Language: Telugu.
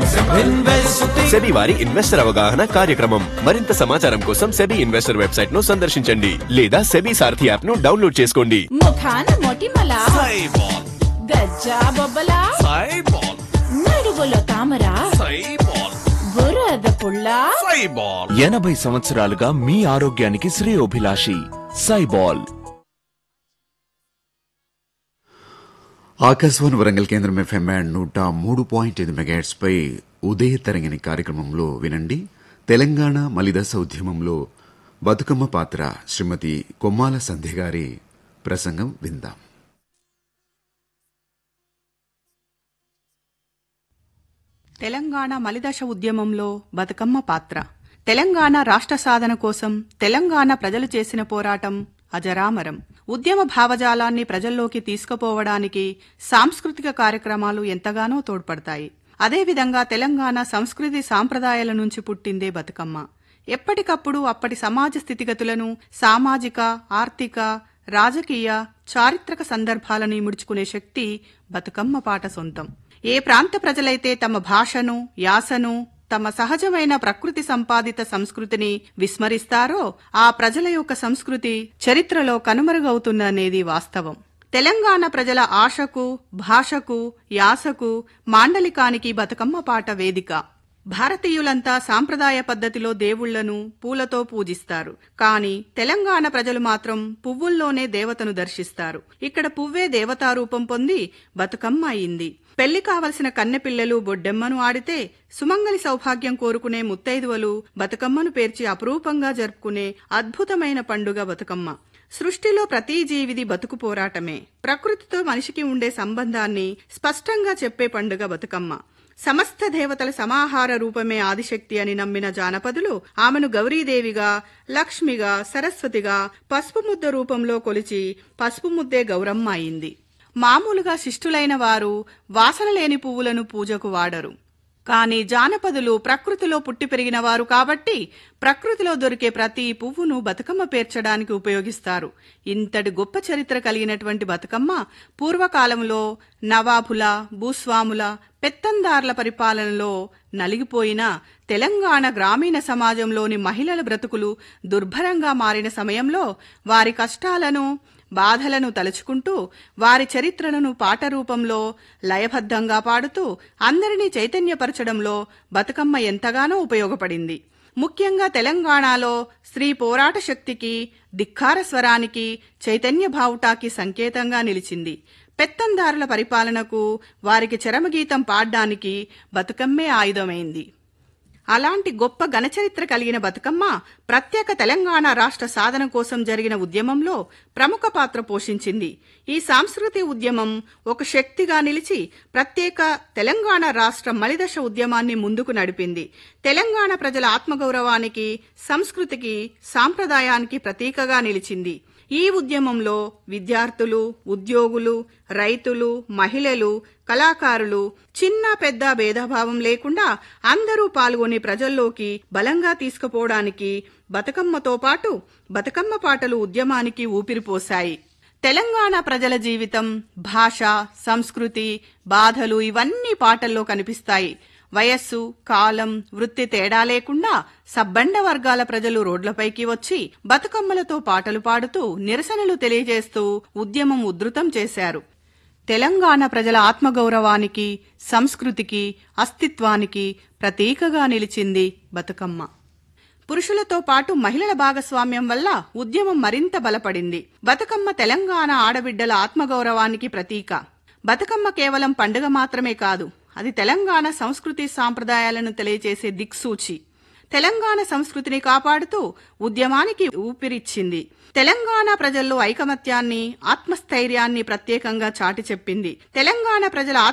సెబీ వారి ఇన్వెస్టర్ అవగాహన కార్యక్రమం మరింత సమాచారం కోసం సెబీ ఇన్వెస్టర్ వెబ్సైట్ ను సందర్శించండి లేదా సెబీ సారథి యాప్ ను డౌన్లోడ్ చేసుకోండి ముఖాన మొటిమల గజ్జా బొబ్బల నడువులో తామర బురద పుల్ల ఎనభై సంవత్సరాలుగా మీ ఆరోగ్యానికి శ్రేయోభిలాషి సైబాల్ ఆకాశవాణి వరంగల్ కేంద్రం ఎఫ్ఎం బ్యాండ్ నూట మూడు పాయింట్ ఐదు మెగాట్స్ పై ఉదయ తరంగిణి కార్యక్రమంలో వినండి తెలంగాణ మలిదశ ఉద్యమంలో బతుకమ్మ పాత్ర శ్రీమతి కొమ్మాల సంధ్య గారి ప్రసంగం విందాం తెలంగాణ మలిదశ ఉద్యమంలో బతుకమ్మ పాత్ర తెలంగాణ రాష్ట్ర సాధన కోసం తెలంగాణ ప్రజలు చేసిన పోరాటం అజరామరం ఉద్యమ భావజాలాన్ని ప్రజల్లోకి తీసుకుపోవడానికి సాంస్కృతిక కార్యక్రమాలు ఎంతగానో తోడ్పడతాయి అదేవిధంగా తెలంగాణ సంస్కృతి సాంప్రదాయాల నుంచి పుట్టిందే బతుకమ్మ ఎప్పటికప్పుడు అప్పటి సమాజ స్థితిగతులను సామాజిక ఆర్థిక రాజకీయ చారిత్రక సందర్భాలను ముడుచుకునే శక్తి బతుకమ్మ పాట సొంతం ఏ ప్రాంత ప్రజలైతే తమ భాషను యాసను తమ సహజమైన ప్రకృతి సంపాదిత సంస్కృతిని విస్మరిస్తారో ఆ ప్రజల యొక్క సంస్కృతి చరిత్రలో కనుమరుగవుతుందనేది వాస్తవం తెలంగాణ ప్రజల ఆశకు భాషకు యాసకు మాండలికానికి బతుకమ్మ పాట వేదిక భారతీయులంతా సాంప్రదాయ పద్ధతిలో దేవుళ్లను పూలతో పూజిస్తారు కాని తెలంగాణ ప్రజలు మాత్రం పువ్వుల్లోనే దేవతను దర్శిస్తారు ఇక్కడ పువ్వే దేవతారూపం పొంది బతుకమ్మ అయింది పెళ్లి కావలసిన కన్నెపిల్లలు బొడ్డెమ్మను ఆడితే సుమంగలి సౌభాగ్యం కోరుకునే ముత్తైదువలు బతుకమ్మను పేర్చి అపురూపంగా జరుపుకునే అద్భుతమైన పండుగ బతుకమ్మ సృష్టిలో ప్రతి జీవిది బతుకు పోరాటమే ప్రకృతితో మనిషికి ఉండే సంబంధాన్ని స్పష్టంగా చెప్పే పండుగ బతుకమ్మ సమస్త దేవతల సమాహార రూపమే ఆదిశక్తి అని నమ్మిన జానపదులు ఆమెను గౌరీదేవిగా లక్ష్మిగా సరస్వతిగా పసుపు ముద్ద రూపంలో కొలిచి పసుపు ముద్దే గౌరమ్మ అయింది మామూలుగా శిష్టులైన వారు వాసన లేని పువ్వులను పూజకు వాడరు కాని జానపదులు ప్రకృతిలో పుట్టి పెరిగిన వారు కాబట్టి ప్రకృతిలో దొరికే ప్రతి పువ్వును బతుకమ్మ పేర్చడానికి ఉపయోగిస్తారు ఇంతటి గొప్ప చరిత్ర కలిగినటువంటి బతుకమ్మ పూర్వకాలంలో నవాబుల భూస్వాముల పెత్తందార్ల పరిపాలనలో నలిగిపోయిన తెలంగాణ గ్రామీణ సమాజంలోని మహిళల బ్రతుకులు దుర్భరంగా మారిన సమయంలో వారి కష్టాలను బాధలను తలుచుకుంటూ వారి చరిత్రలను పాట రూపంలో లయబద్ధంగా పాడుతూ అందరినీ చైతన్యపరచడంలో బతుకమ్మ ఎంతగానో ఉపయోగపడింది ముఖ్యంగా తెలంగాణలో స్త్రీ పోరాట శక్తికి ధిక్కార స్వరానికి చైతన్య భావుటాకి సంకేతంగా నిలిచింది పెత్తందారుల పరిపాలనకు వారికి చరమగీతం పాడ్డానికి బతుకమ్మే ఆయుధమైంది అలాంటి గొప్ప ఘనచరిత్ర కలిగిన బతుకమ్మ ప్రత్యేక తెలంగాణ రాష్ట్ర సాధన కోసం జరిగిన ఉద్యమంలో ప్రముఖ పాత్ర పోషించింది ఈ సాంస్కృతిక ఉద్యమం ఒక శక్తిగా నిలిచి ప్రత్యేక తెలంగాణ రాష్ట్ర మలిదశ ఉద్యమాన్ని ముందుకు నడిపింది తెలంగాణ ప్రజల ఆత్మగౌరవానికి సంస్కృతికి సాంప్రదాయానికి ప్రతీకగా నిలిచింది ఈ ఉద్యమంలో విద్యార్థులు ఉద్యోగులు రైతులు మహిళలు కళాకారులు చిన్న పెద్ద భేదభావం లేకుండా అందరూ పాల్గొని ప్రజల్లోకి బలంగా తీసుకుపోవడానికి బతుకమ్మతో పాటు బతుకమ్మ పాటలు ఉద్యమానికి ఊపిరిపోశాయి తెలంగాణ ప్రజల జీవితం భాష సంస్కృతి బాధలు ఇవన్నీ పాటల్లో కనిపిస్తాయి వయస్సు కాలం వృత్తి తేడా లేకుండా సబ్బండ వర్గాల ప్రజలు రోడ్లపైకి వచ్చి బతుకమ్మలతో పాటలు పాడుతూ నిరసనలు తెలియజేస్తూ ఉద్యమం ఉధృతం చేశారు తెలంగాణ ప్రజల ఆత్మగౌరవానికి సంస్కృతికి అస్తిత్వానికి ప్రతీకగా నిలిచింది బతుకమ్మ పురుషులతో పాటు మహిళల భాగస్వామ్యం వల్ల ఉద్యమం మరింత బలపడింది బతుకమ్మ తెలంగాణ ఆడబిడ్డల ఆత్మగౌరవానికి ప్రతీక బతుకమ్మ కేవలం పండుగ మాత్రమే కాదు అది తెలంగాణ సంస్కృతి సాంప్రదాయాలను తెలియజేసే దిక్సూచి తెలంగాణ సంస్కృతిని కాపాడుతూ ఉద్యమానికి ఊపిరిచ్చింది తెలంగాణ ప్రజల్లో ఐకమత్యాన్ని ఆత్మస్థైర్యాన్ని ప్రత్యేకంగా చాటి చెప్పింది తెలంగాణ ప్రజల